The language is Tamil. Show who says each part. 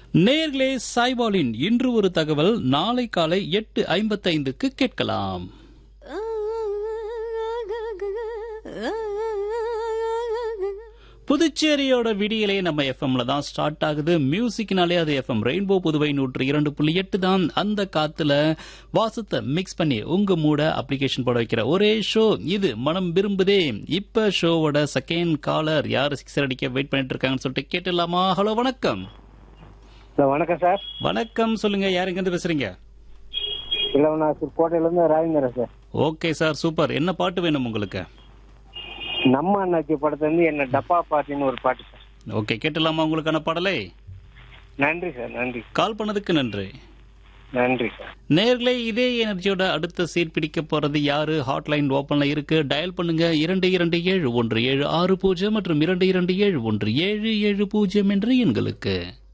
Speaker 1: நேர்களே சாய்பாலின் இன்று ஒரு தகவல் நாளை காலை எட்டு ஐம்பத்தைந்துக்கு கேட்கலாம் புதுச்சேரியோட விடியலே நம்ம எஃப்எம்ல தான் ஸ்டார்ட் ஆகுது மியூசிக்னாலே அது எஃப்எம் ரெயின்போ புதுவை நூற்று இரண்டு புள்ளி எட்டு தான் அந்த காத்துல வாசத்தை மிக்ஸ் பண்ணி உங்க மூட அப்ளிகேஷன் போட வைக்கிற ஒரே ஷோ இது மனம் விரும்புதே இப்ப ஷோவோட செகண்ட் காலர் யார் சிக்ஸர் அடிக்க வெயிட் பண்ணிட்டு இருக்காங்கன்னு சொல்லிட்டு கேட்டுடலாமா ஹலோ வணக்கம்
Speaker 2: ஹலோ வணக்கம் சார்
Speaker 1: வணக்கம் சொல்லுங்க யார் எங்க இருந்து பேசுறீங்க
Speaker 2: இளவனாசூர் கோட்டையிலேருந்து Rajendran sir
Speaker 1: okay sir super என்ன பாட்டு வேணும் உங்களுக்கு
Speaker 2: நம்ம அண்ணாச்சி படத்துலேருந்து என்ன டப்பா பாட்டின்னு ஒரு பாட்டு சார்
Speaker 1: ஓகே கேட்டலாமா உங்களுக்கான பாடலை
Speaker 2: நன்றி சார் நன்றி
Speaker 1: கால் பண்ணதுக்கு நன்றி
Speaker 2: நன்றி சார்
Speaker 1: நேர்களே இதே எனர்ஜியோட அடுத்த சீட் பிடிக்க போறது யாரு ஹாட்லைன் ஓபன்ல இருக்கு டயல் பண்ணுங்க இரண்டு இரண்டு ஏழு ஒன்று ஏழு ஆறு பூஜ்ஜியம் மற்றும் இரண்டு இரண்டு ஏழு ஒன்று ஏழு ஏழு பூஜ்ஜியம் என்ற எண்களுக்கு